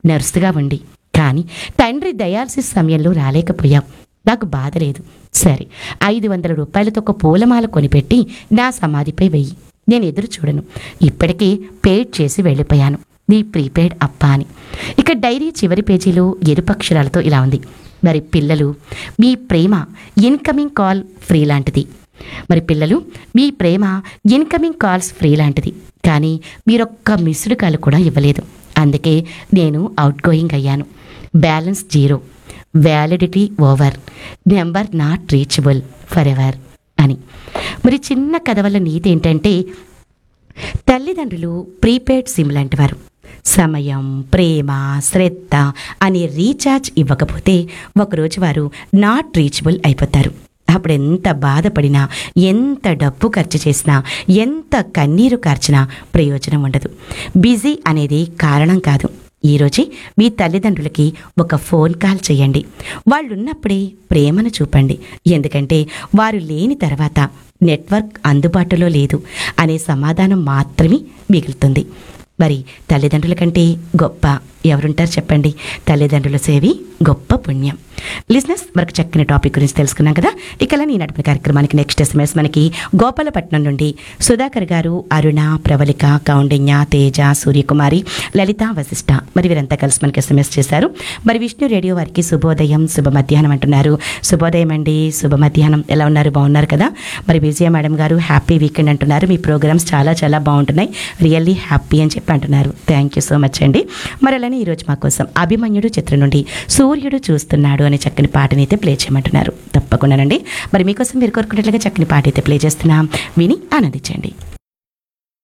నర్సుగా ఉండి కానీ తండ్రి డయాలసిస్ సమయంలో రాలేకపోయావు నాకు బాధ లేదు సరే ఐదు వందల రూపాయలతో ఒక పూలమాల కొనిపెట్టి నా సమాధిపై వెయ్యి నేను ఎదురు చూడను ఇప్పటికే పేడ్ చేసి వెళ్ళిపోయాను నీ ప్రీపెయిడ్ అప్ప అని ఇక డైరీ చివరి పేజీలో ఎరుపక్షరాలతో ఇలా ఉంది మరి పిల్లలు మీ ప్రేమ ఇన్కమింగ్ కాల్ ఫ్రీ లాంటిది మరి పిల్లలు మీ ప్రేమ ఇన్కమింగ్ కాల్స్ ఫ్రీ లాంటిది కానీ మీరొక్క మిస్డ్ కాల్ కూడా ఇవ్వలేదు అందుకే నేను అవుట్ గోయింగ్ అయ్యాను balance zero validity over number not reachable for ever అని మరి చిన్న కథ వల్ల నీతి ఏంటంటే తల్లిదండ్రులు ప్రీపెయిడ్ సిమ్ లాంటి వారు సమయం ప్రేమ శ్రద్ధ అనే రీఛార్జ్ ఇవ్వకపోతే ఒకరోజు వారు నాట్ రీచబుల్ అయిపోతారు అప్పుడు ఎంత బాధపడినా ఎంత డబ్బు ఖర్చు చేసినా ఎంత కన్నీరు కార్చినా ప్రయోజనం ఉండదు బిజీ అనేది కారణం కాదు ఈరోజే మీ తల్లిదండ్రులకి ఒక ఫోన్ కాల్ చేయండి వాళ్ళు ఉన్నప్పుడే ప్రేమను చూపండి ఎందుకంటే వారు లేని తర్వాత నెట్వర్క్ అందుబాటులో లేదు అనే సమాధానం మాత్రమే మిగులుతుంది మరి తల్లిదండ్రుల కంటే గొప్ప ఎవరుంటారు చెప్పండి తల్లిదండ్రుల సేవి గొప్ప పుణ్యం లిజినెస్ మరొక చక్కని టాపిక్ గురించి తెలుసుకున్నాం కదా ఇక ఈ నడిపిన కార్యక్రమానికి నెక్స్ట్ ఎస్ఎంఎస్ మనకి గోపాలపట్నం నుండి సుధాకర్ గారు అరుణ ప్రవళిక కౌండిన్య తేజ సూర్యకుమారి లలిత వశిష్ట మరి వీరంతా కలిసి మనకి ఎస్ఎంఎస్ చేశారు మరి విష్ణు రేడియో వారికి శుభోదయం శుభ మధ్యాహ్నం అంటున్నారు శుభోదయం అండి శుభ మధ్యాహ్నం ఎలా ఉన్నారు బాగున్నారు కదా మరి విజయ మేడం గారు హ్యాపీ వీకెండ్ అంటున్నారు మీ ప్రోగ్రామ్స్ చాలా చాలా బాగుంటున్నాయి రియల్లీ హ్యాపీ అని చెప్పి అంటున్నారు థ్యాంక్ యూ సో మచ్ అండి మరి అలానే ఈరోజు మా కోసం అభిమన్యుడు చిత్రం నుండి సూర్యుడు చూస్తున్నాడు అనే చక్కని పాటని అయితే ప్లే చేయమంటున్నారు తప్పకుండానండి మరి మీకోసం మీరు కోరుకున్నట్లుగా చక్కని పాట అయితే ప్లే చేస్తున్నాం విని ఆనందించండి